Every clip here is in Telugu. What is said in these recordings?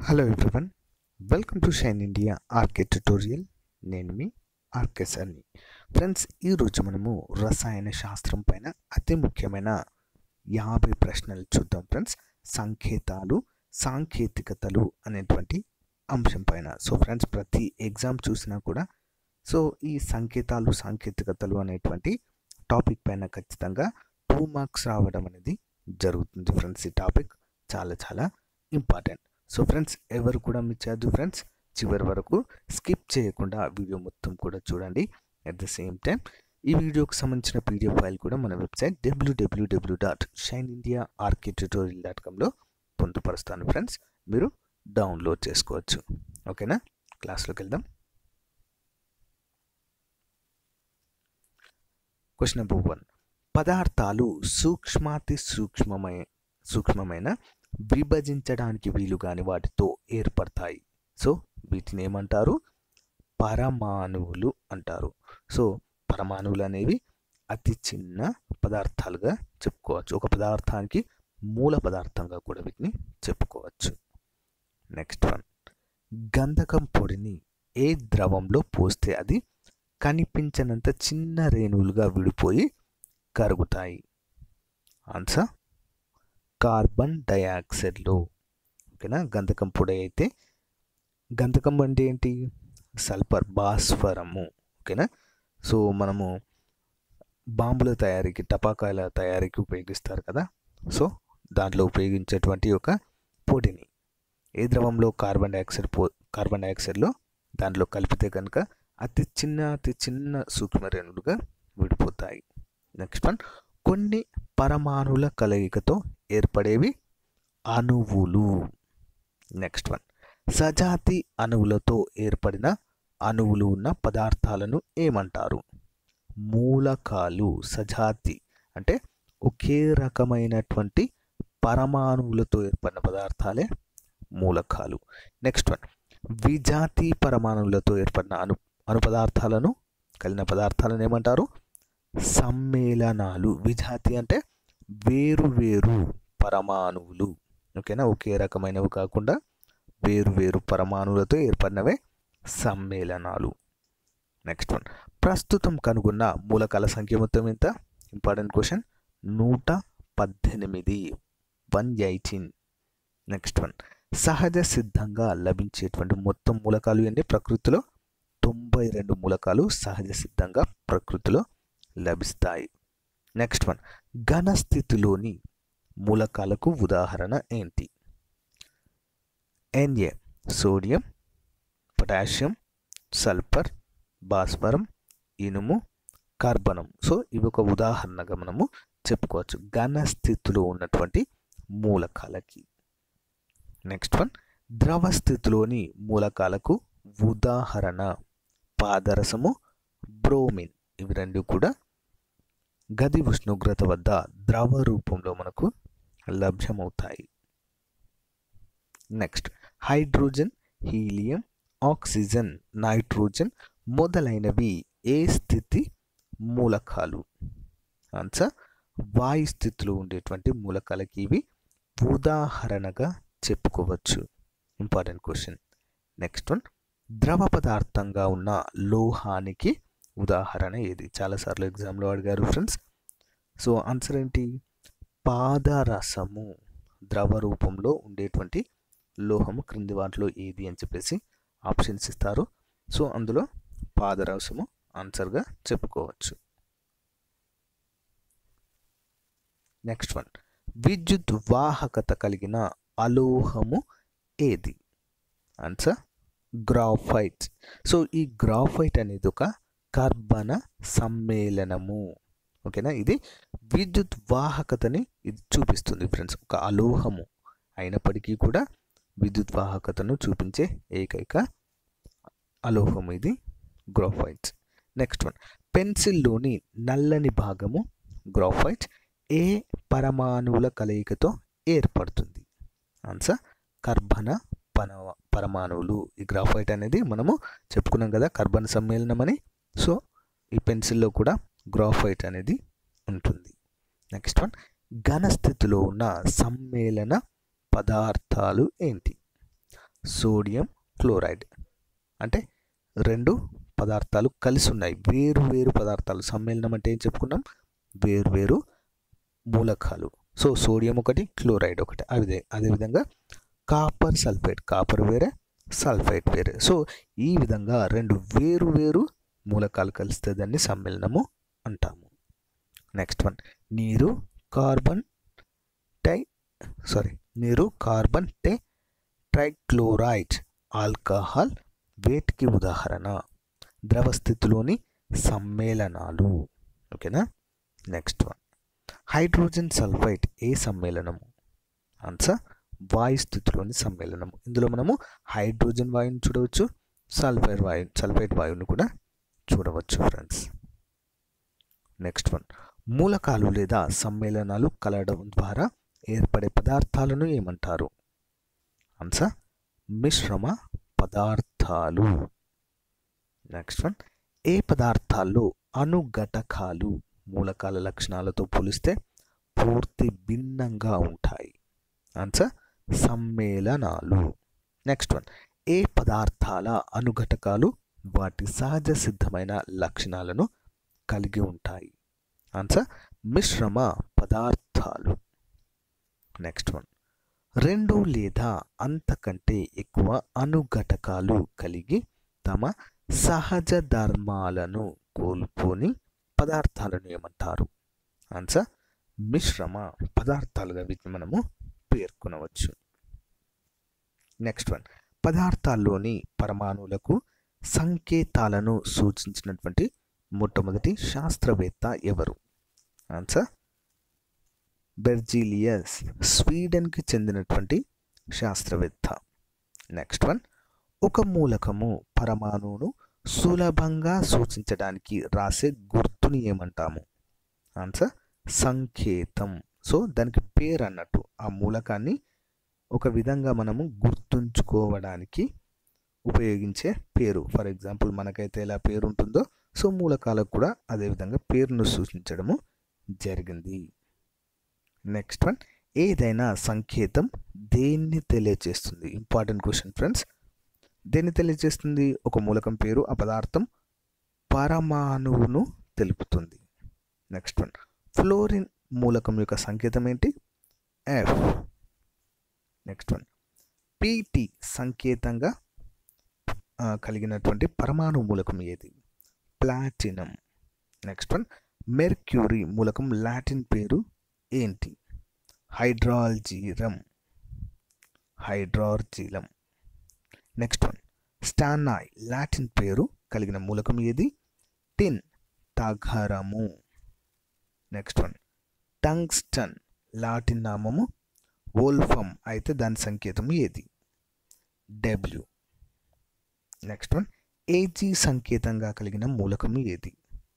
hello everyone welcome to shine India RK tutorial నేను మీ ఆర్కే సర్ని ఫ్రెండ్స్ ఈరోజు మనము రసాయన శాస్త్రం పైన అతి ముఖ్యమైన యాభై ప్రశ్నలు చూద్దాం ఫ్రెండ్స్ సంకేతాలు సాంకేతికతలు అనేటువంటి అంశం పైన సో ఫ్రెండ్స్ ప్రతి ఎగ్జామ్ చూసినా కూడా సో ఈ సంకేతాలు సాంకేతికతలు అనేటువంటి టాపిక్ పైన ఖచ్చితంగా టూ మార్క్స్ రావడం అనేది జరుగుతుంది ఫ్రెండ్స్ ఈ టాపిక్ చాలా చాలా ఇంపార్టెంట్ సో ఫ్రెండ్స్ ఎవరు కూడా మీ చదువు ఫ్రెండ్స్ చివరి వరకు స్కిప్ చేయకుండా వీడియో మొత్తం కూడా చూడండి అట్ ద సేమ్ టైం ఈ వీడియోకి సంబంధించిన పీడిఎఫ్ ఫైల్ కూడా మన వెబ్సైట్ డబ్ల్యూడబ్ల్యూడబ్ల్యూ dot shine India RK tutorial dot కామ్లో పొందుపరుస్తాను ఫ్రెండ్స్ మీరు డౌన్లోడ్ చేసుకోవచ్చు ఓకేనా క్లాస్లోకి వెళ్దాం క్వశ్చన్ నెంబర్ వన్ పదార్థాలు సూక్ష్మాతి సూక్ష్మమై సూక్ష్మమైన విభజించడానికి వీలు కాని వాటితో ఏర్పడతాయి సో వీటిని ఏమంటారు పరమాణువులు అంటారు సో పరమాణువులు అనేవి అతి చిన్న పదార్థాలుగా చెప్పుకోవచ్చు ఒక పదార్థానికి మూల పదార్థంగా కూడా వీటిని చెప్పుకోవచ్చు నెక్స్ట్ వన్ గంధకం పొడిని ఏ ద్రవంలో పోస్తే అది కనిపించనంత చిన్న రేణువులుగా విడిపోయి కరుగుతాయి ఆన్సర్ కార్బన్ డయాక్సైడ్లో ఓకేనా గంధకం పొడి అయితే గంధకం అంటే ఏంటి సల్ఫర్ భాస్వరము ఓకేనా సో మనము బాంబుల తయారీకి టపాకాయల తయారీకి ఉపయోగిస్తారు కదా సో దాంట్లో ఉపయోగించేటువంటి ఒక పొడిని ఏ ద్రవంలో కార్బన్ డయాక్సైడ్ పో కార్బన్ డయాక్సైడ్లో దాంట్లో కలిపితే కనుక అతి చిన్న అతి చిన్న సూక్ష్మరేణులుగా విడిపోతాయి నెక్స్ట్ వన్ కొన్ని పరమాణుల కలయికతో ఏర్పడేవి అణువులు నెక్స్ట్ వన్ సజాతి అణువులతో ఏర్పడిన అణువులు ఉన్న పదార్థాలను ఏమంటారు మూలకాలు సజాతి అంటే ఒకే రకమైనటువంటి పరమాణువులతో ఏర్పడిన పదార్థాలే మూలకాలు నెక్స్ట్ వన్ విజాతి పరమాణువులతో ఏర్పడిన అణు అణు పదార్థాలను కలిగిన పదార్థాలను ఏమంటారు సమ్మేళనాలు విజాతి అంటే వేరు వేరు పరమాణువులు ఓకేనా ఒకే రకమైనవి కాకుండా వేరు వేరు పరమాణువులతో ఏర్పడినవే సమ్మేళనాలు నెక్స్ట్ వన్ ప్రస్తుతం కనుగొన్న మూలకాల సంఖ్య మొత్తం ఎంత ఇంపార్టెంట్ క్వశ్చన్ నూట పద్దెనిమిది వన్ ఎయిటీన్ నెక్స్ట్ వన్ సహజ సిద్ధంగా లభించేటువంటి మొత్తం మూలకాలు ఎన్ని ప్రకృతిలో తొంభై రెండు మూలకాలు సహజ సిద్ధంగా ప్రకృతిలో లభిస్తాయి నెక్స్ట్ వన్ ఘన స్థితిలోని మూలకాలకు ఉదాహరణ ఏంటి ఎన్ఏ సోడియం పొటాషియం సల్ఫర్ భాస్వరం ఇనుము కార్బనం సో ఇవి ఒక ఉదాహరణగా మనము చెప్పుకోవచ్చు ఘన స్థితిలో ఉన్నటువంటి మూలకాలకి నెక్స్ట్ వన్ ద్రవ స్థితిలోని మూలకాలకు ఉదాహరణ పాదరసము బ్రోమిన్ ఇవి రెండు కూడా గది ఉష్ణోగ్రత వద్ద ద్రవ రూపంలో మనకు లభ్యమవుతాయి next hydrogen helium oxygen nitrogen మొదలైనవి ఏ స్థితి మూలకాలు ఆన్సర్ వాయు స్థితిలో ఉండేటువంటి మూలకాలకి ఇవి ఉదాహరణగా చెప్పుకోవచ్చు ఇంపార్టెంట్ క్వశ్చన్ నెక్స్ట్ వన్ ద్రవ పదార్థంగా ఉన్న లోహానికి ఉదాహరణ ఏది చాలాసార్లు ఎగ్జామ్లో అడిగారు ఫ్రెండ్స్ సో ఆన్సర్ ఏంటి పాదరసము ద్రవ రూపంలో ఉండేటువంటి లోహము క్రింది వాటిలో ఏది అని చెప్పేసి ఆప్షన్స్ ఇస్తారు సో అందులో పాదరసము ఆన్సర్గా చెప్పుకోవచ్చు నెక్స్ట్ వన్ విద్యుత్ వాహకత కలిగిన అలోహము ఏది ఆన్సర్ గ్రాఫైట్ సో ఈ గ్రాఫైట్ అనేది ఒక కర్బన సమ్మేళనము ఓకేనా ఇది విద్యుత్ వాహకతని ఇది చూపిస్తుంది ఫ్రెండ్స్ ఒక అలోహము అయినప్పటికీ కూడా విద్యుత్ వాహకతను చూపించే ఏకైక అలోహం ఇది గ్రాఫైట్ నెక్స్ట్ వన్ పెన్సిల్లోని నల్లని భాగము గ్రాఫైట్ ఏ పరమాణువుల కలయికతో ఏర్పడుతుంది ఆన్సర్ కర్బన పన పరమాణువులు ఈ గ్రాఫైట్ అనేది మనము చెప్పుకున్నాం కదా కర్బన సమ్మేళనం అని సో ఈ పెన్సిల్లో కూడా గ్రాఫైట్ అనేది ఉంటుంది నెక్స్ట్ వన్ ఘన స్థితిలో ఉన్న సమ్మేళన పదార్థాలు ఏంటి సోడియం క్లోరైడ్ అంటే రెండు పదార్థాలు కలిసి ఉన్నాయి వేరు వేరు పదార్థాలు సమ్మేళనం అంటే ఏం చెప్పుకున్నాం వేరు వేరు మూలకాలు సో సోడియం ఒకటి క్లోరైడ్ ఒకటి అదే అదేవిధంగా కాపర్ సల్ఫేట్ కాపర్ వేరే సల్ఫైట్ వేరే సో ఈ విధంగా రెండు వేరు వేరు మూలకాలు కలిస్తే దాన్ని సమ్మేళనము అంటాము నెక్స్ట్ వన్ నీరు కార్బన్ టై సారీ నీరు కార్బన్ టే ట్రైక్లోరైడ్ ఆల్కహాల్ వేటికి ఉదాహరణ ద్రవ స్థితిలోని సమ్మేళనాలు ఓకేనా నెక్స్ట్ వన్ హైడ్రోజన్ సల్ఫైట్ ఏ సమ్మేళనము ఆన్సర్ వాయు స్థితిలోని సమ్మేళనము ఇందులో మనము హైడ్రోజన్ వాయువుని చూడవచ్చు సల్ఫైడ్ వాయు సల్ఫైడ్ వాయువుని కూడా చూడవచ్చు ఫ్రెండ్స్ నెక్స్ట్ వన్ మూలకాలు లేదా సమ్మేళనాలు కలవడం ద్వారా ఏర్పడే పదార్థాలను ఏమంటారు ఆన్సర్ మిశ్రమ పదార్థాలు నెక్స్ట్ వన్ ఏ పదార్థాల్లో అనుఘటకాలు మూలకాల లక్షణాలతో పోలిస్తే పూర్తి భిన్నంగా ఉంటాయి ఆన్సర్ సమ్మేళనాలు నెక్స్ట్ వన్ ఏ పదార్థాల అనుఘటకాలు వాటి సహజ సిద్ధమైన లక్షణాలను కలిగి ఉంటాయి ఆన్సర్ మిశ్రమ పదార్థాలు నెక్స్ట్ వన్ రెండు లేదా అంతకంటే ఎక్కువ అనుఘటకాలు కలిగి తమ సహజ ధర్మాలను కోల్పోని పదార్థాలను ఏమంటారు ఆన్సర్ మిశ్రమ పదార్థాలుగా వీటిని మనము పేర్కొనవచ్చు నెక్స్ట్ వన్ పదార్థాల్లోని పరమాణువులకు సంకేతాలను సూచించినటువంటి మొట్టమొదటి శాస్త్రవేత్త ఎవరు ఆన్సర్ బెర్జీలియస్ స్వీడన్కి చెందినటువంటి శాస్త్రవేత్త నెక్స్ట్ వన్ ఒక మూలకము పరమాణువును సులభంగా సూచించడానికి రాసే గుర్తుని ఏమంటాము ఆన్సర్ సంకేతం సో దానికి పేరు అన్నట్టు ఆ మూలకాన్ని ఒక విధంగా మనము గుర్తుంచుకోవడానికి ఉపయోగించే పేరు ఫర్ ఎగ్జాంపుల్ మనకైతే ఎలా పేరు ఉంటుందో సో మూలకాలకు కూడా అదేవిధంగా పేరును సూచించడము జరిగింది నెక్స్ట్ వన్ ఏదైనా సంకేతం దేన్ని తెలియజేస్తుంది ఇంపార్టెంట్ క్వశ్చన్ ఫ్రెండ్స్ దేన్ని తెలియజేస్తుంది ఒక మూలకం పేరు ఆ పదార్థం పరమాణువును తెలుపుతుంది నెక్స్ట్ వన్ ఫ్లోరిన్ మూలకం యొక్క సంకేతం ఏంటి ఎఫ్ నెక్స్ట్ వన్ పిటి సంకేతంగా ఆ, కలిగినటువంటి పరమాణు మూలకం ఏది ప్లాటినం నెక్స్ట్ వన్ మెర్క్యూరీ మూలకం లాటిన్ పేరు ఏంటి హైడ్రాల్జీరం హైడ్రార్జీలం నెక్స్ట్ వన్ స్టానాయ్ లాటిన్ పేరు కలిగిన మూలకం ఏది టిన్ తగరము నెక్స్ట్ వన్ టంగ్స్టన్ లాటిన్ నామము వోల్ఫమ్ అయితే దాని సంకేతం ఏది డబ్ల్యూ నెక్స్ట్ వన్ ఏజీ సంకేతంగా కలిగిన మూలకం ఏది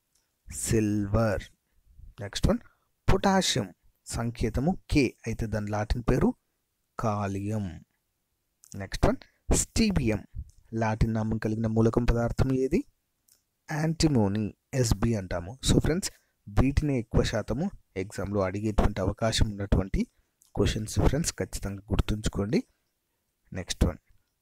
సిల్వర్ నెక్స్ట్ వన్ పొటాషియం సంకేతము కే అయితే దాని లాటిన్ పేరు కాలియం నెక్స్ట్ వన్ స్టీబియం లాటిన్ నామం కలిగిన మూలకం పదార్థం ఏది యాంటిమోని ఎస్బి అంటాము సో ఫ్రెండ్స్ వీటిని ఎక్కువ శాతము ఎగ్జామ్లో అడిగేటువంటి అవకాశం ఉన్నటువంటి క్వశ్చన్స్ ఫ్రెండ్స్ ఖచ్చితంగా గుర్తుంచుకోండి నెక్స్ట్ వన్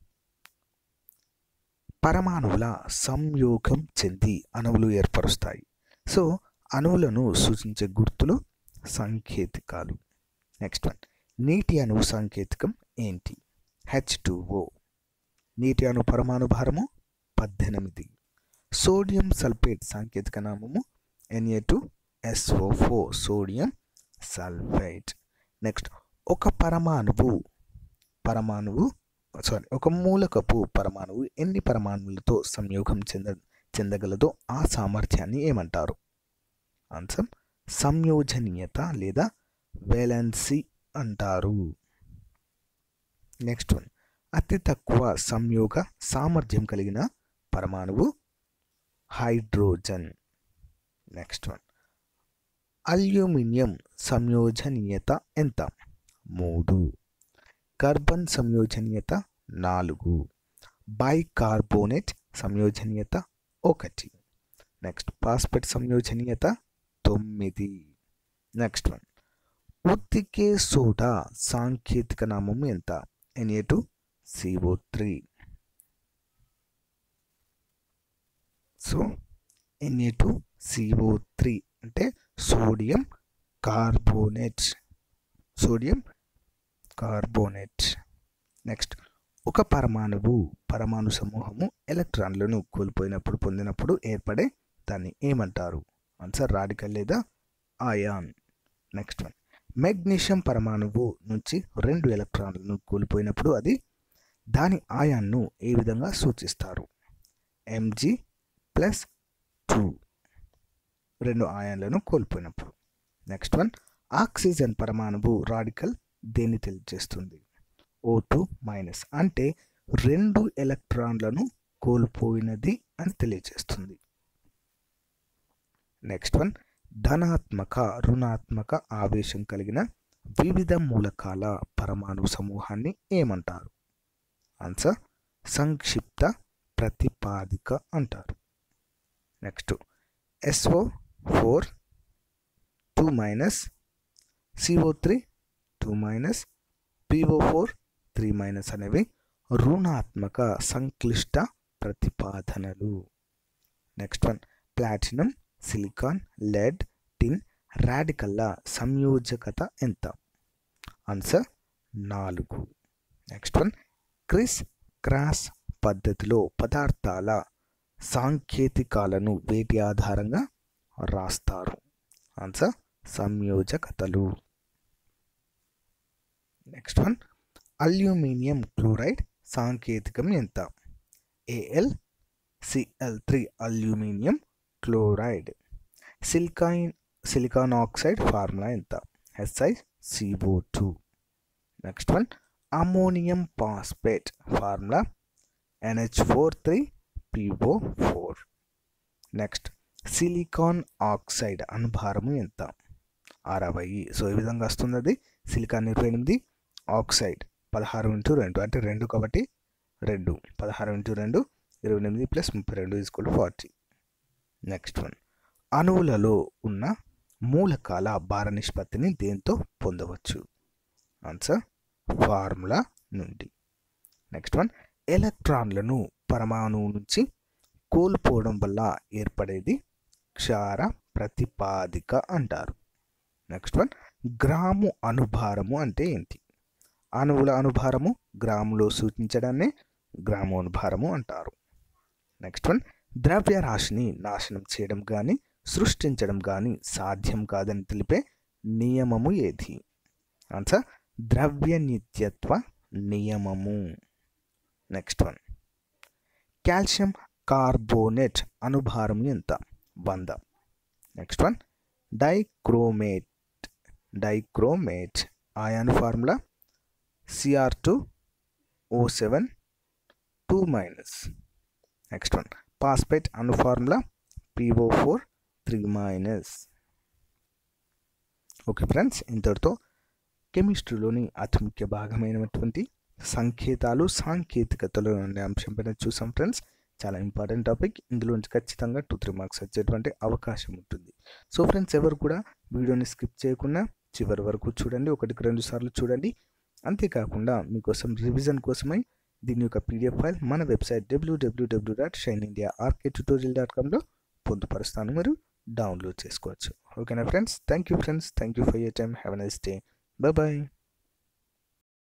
పరమాణువుల సంయోగం చెంది అణువులు ఏర్పరుస్తాయి సో అణువులను సూచించే గుర్తులు సాంకేతికాలు నెక్స్ట్ వన్ నీటి అణువు సాంకేతికం ఏంటి హెచ్ టూఓ నీటి అణు పరమాణు భారము పద్దెనిమిది సోడియం సల్ఫేట్ సాంకేతిక నామము Na two SO four sodium sulphate next ఒక పరమాణువు పరమాణువు సారీ ఒక మూలకపు పరమాణువు ఎన్ని పరమాణువులతో సంయోగం చెంద చెందగలదో ఆ సామర్థ్యాన్ని ఏమంటారు ఆన్సర్ సంయోజనీయత లేదా వేలెన్సీ అంటారు నెక్స్ట్ వన్ అతి తక్కువ సంయోగ సామర్థ్యం కలిగిన పరమాణువు హైడ్రోజన్ నెక్స్ట్ వన్ అల్యూమినియం సంయోజనీయత ఎంత మూడు కార్బన్ సంయోజనీయత నాలుగు బైకార్బోనేట్ సంయోజనీయత ఒకటి నెక్స్ట్ ఫాస్ఫేట్ సంయోజనీయత తొమ్మిది నెక్స్ట్ వన్ ఉత్తికే సోడా సాంకేతిక నామం ఎంత Na two CO three so Na two CO three అంటే sodium carbonate sodium carbonate next ఒక పరమాణువు పరమాణు సమూహము ఎలక్ట్రాన్లను కోల్పోయినప్పుడు పొందినప్పుడు ఏర్పడే దాన్ని ఏమంటారు ఆన్సర్ రాడికల్ లేదా ఆయాన్ నెక్స్ట్ వన్ మెగ్నీషియం పరమాణువు నుంచి రెండు ఎలక్ట్రాన్లను కోల్పోయినప్పుడు అది దాని ఆయాన్ను ఏ విధంగా సూచిస్తారు ఎంజీ ప్లస్ టూ రెండు ఆయాన్లను కోల్పోయినప్పుడు నెక్స్ట్ వన్ ఆక్సిజన్ పరమాణువు రాడికల్ దేన్ని తెలియజేస్తుంది ఓ టూ మైనస్ అంటే రెండు ఎలక్ట్రాన్లను కోల్పోయినది అని తెలియజేస్తుంది నెక్స్ట్ వన్ ధనాత్మక రుణాత్మక ఆవేశం కలిగిన వివిధ మూలకాల పరమాణు సమూహాన్ని ఏమంటారు ఆన్సర్ సంక్షిప్త ప్రతిపాదిక అంటారు next SO four two minus CO three two minus PO four three minus అనేవి రుణాత్మక సంక్లిష్ట ప్రతిపాదనలు next one platinum silicon lead tin రాడికల్ల సంయోజకత ఎంత ఆన్సర్ నాలుగు నెక్స్ట్ వన్ క్రిస్ క్రాస్ పద్ధతిలో పదార్థాల సాంకేతికాలను వేటి ఆధారంగా రాస్తారు ఆన్సర్ సంయోజకతలు నెక్స్ట్ వన్ అల్యూమినియం క్లోరైడ్ సాంకేతికం ఎంత AL CL three aluminium chloride silicon silicon oxide formula ఎంత SI CO two next one ammonium phosphate formula NH four three PO four next silicon oxide అనుభారము ఎంత అరవై సో ఈ విధంగా వస్తుంది అది సిలికాన్ ఇరవై ఎనిమిది ఆక్సైడ్ పదహారు ఇంటూ రెండు అంటే రెండు కాబట్టి రెండు పదహారు ఇంటూ రెండు ఇరవై ఎనిమిది ప్లస్ ముప్పై రెండు ఈజ్వల్ ఫార్టీ నెక్స్ట్ వన్ అణువులలో ఉన్న మూలకాల భార నిష్పత్తిని దేంతో పొందవచ్చు ఆన్సర్ ఫార్ములా నుండి నెక్స్ట్ వన్ ఎలక్ట్రాన్లను పరమాణువు నుంచి కోల్పోవడం వల్ల ఏర్పడేది క్షార ప్రతిపాదిక అంటారు నెక్స్ట్ వన్ గ్రాము అనుభారము అంటే ఏంటి అణువుల అనుభారము గ్రాములో సూచించడాన్ని గ్రాము అనుభారము అంటారు నెక్స్ట్ వన్ ద్రవ్యరాశిని నాశనం చేయడం కానీ సృష్టించడం కానీ సాధ్యం కాదని తెలిపే నియమము ఏది ఆన్సర్ ద్రవ్య నిత్యత్వ నియమము నెక్స్ట్ వన్ కాల్షియం కార్బోనేట్ అనుభారం ఎంత వంద next one dichromate dichromate ion formula CR two O seven two minus next one phosphate అను formula PO four three minus okay friends ఇంతటితో కెమిస్ట్రీలోని అతి ముఖ్య భాగమైనటువంటి సంకేతాలు సాంకేతికతలు అనే అంశం పైన చూసాం ఫ్రెండ్స్ చాలా ఇంపార్టెంట్ టాపిక్ ఇందులో నుంచి ఖచ్చితంగా టూ త్రీ మార్క్స్ వచ్చేటువంటి అవకాశం ఉంటుంది సో ఫ్రెండ్స్ ఎవరు కూడా వీడియోని స్కిప్ చేయకుండా చివరి వరకు చూడండి ఒకటికి రెండు సార్లు చూడండి అంతేకాకుండా మీకోసం రివిజన్ కోసమై దీని యొక్క పీడిఎఫ్ ఫైల్ మన వెబ్సైట్ డబ్ల్యూడబ్ల్యూడబ్ల్యూ dot shine India RK tutorial dot కామ్లో పొందుపరుస్తాను మీరు డౌన్లోడ్ చేసుకోవచ్చు ఓకేనా friends thank you friends thank you for your time have a nice day bye